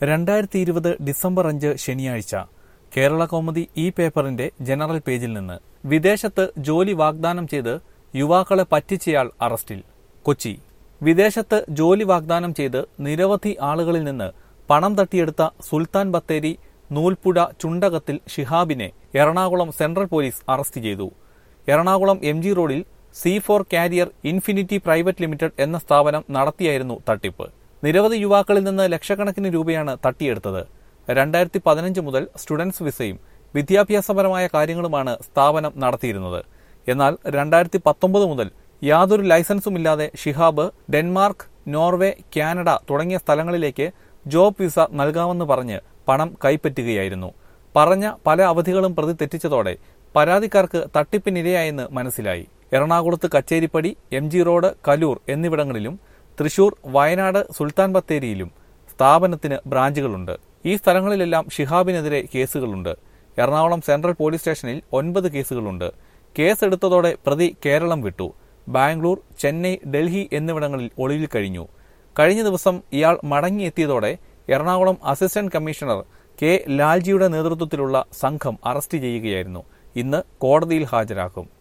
രണ്ടായിരത്തി ഇരുപത് ഡിസംബർ അഞ്ച് ശനിയാഴ്ച കേരള കൗമുദി ഈ പേപ്പറിന്റെ ജനറൽ പേജിൽ നിന്ന് വിദേശത്ത് ജോലി വാഗ്ദാനം ചെയ്ത് യുവാക്കളെ പറ്റിച്ചയാൾ അറസ്റ്റിൽ കൊച്ചി വിദേശത്ത് ജോലി വാഗ്ദാനം ചെയ്ത് നിരവധി ആളുകളിൽ നിന്ന് പണം തട്ടിയെടുത്ത സുൽത്താൻ ബത്തേരി നൂൽപ്പുഴ ചുണ്ടകത്തിൽ ഷിഹാബിനെ എറണാകുളം സെൻട്രൽ പോലീസ് അറസ്റ്റ് ചെയ്തു എറണാകുളം എം ജി റോഡിൽ C four carrier infinity private limited എന്ന സ്ഥാപനം നടത്തിയായിരുന്നു തട്ടിപ്പ് നിരവധി യുവാക്കളിൽ നിന്ന് ലക്ഷക്കണക്കിന് രൂപയാണ് തട്ടിയെടുത്തത് രണ്ടായിരത്തി പതിനഞ്ച് മുതൽ സ്റ്റുഡൻസ് വിസയും വിദ്യാഭ്യാസപരമായ കാര്യങ്ങളുമാണ് സ്ഥാപനം നടത്തിയിരുന്നത് എന്നാൽ രണ്ടായിരത്തി പത്തൊമ്പത് മുതൽ യാതൊരു ലൈസൻസുമില്ലാതെ ഷിഹാബ് ഡെൻമാർക്ക് നോർവേ കാനഡ തുടങ്ങിയ സ്ഥലങ്ങളിലേക്ക് ജോബ് വിസ നൽകാമെന്ന് പറഞ്ഞ് പണം കൈപ്പറ്റുകയായിരുന്നു പറഞ്ഞ പല അവധികളും പ്രതി തെറ്റിച്ചതോടെ പരാതിക്കാർക്ക് തട്ടിപ്പിനിരയായെന്ന് മനസ്സിലായി എറണാകുളത്ത് Kacheripadi M G road Kaloor എന്നിവിടങ്ങളിലും തൃശൂർ വയനാട് സുൽത്താൻ ബത്തേരിയിലും സ്ഥാപനത്തിന് ബ്രാഞ്ചുകളുണ്ട് ഈ സ്ഥലങ്ങളിലെല്ലാം ഷിഹാബിനെതിരെ കേസുകളുണ്ട് എറണാകുളം സെൻട്രൽ പോലീസ് സ്റ്റേഷനിൽ ഒൻപത് കേസുകളുണ്ട് കേസെടുത്തതോടെ പ്രതി കേരളം വിട്ടു ബാംഗ്ലൂർ ചെന്നൈ ഡൽഹി എന്നിവിടങ്ങളിൽ ഒളിവിൽ കഴിഞ്ഞു കഴിഞ്ഞ ദിവസം ഇയാൾ മടങ്ങിയെത്തിയതോടെ എറണാകുളം അസിസ്റ്റന്റ് കമ്മീഷണർ കെ ലാൽജിയുടെ നേതൃത്വത്തിലുള്ള സംഘം അറസ്റ്റ് ചെയ്യുകയായിരുന്നു ഇന്ന് കോടതിയിൽ ഹാജരാക്കും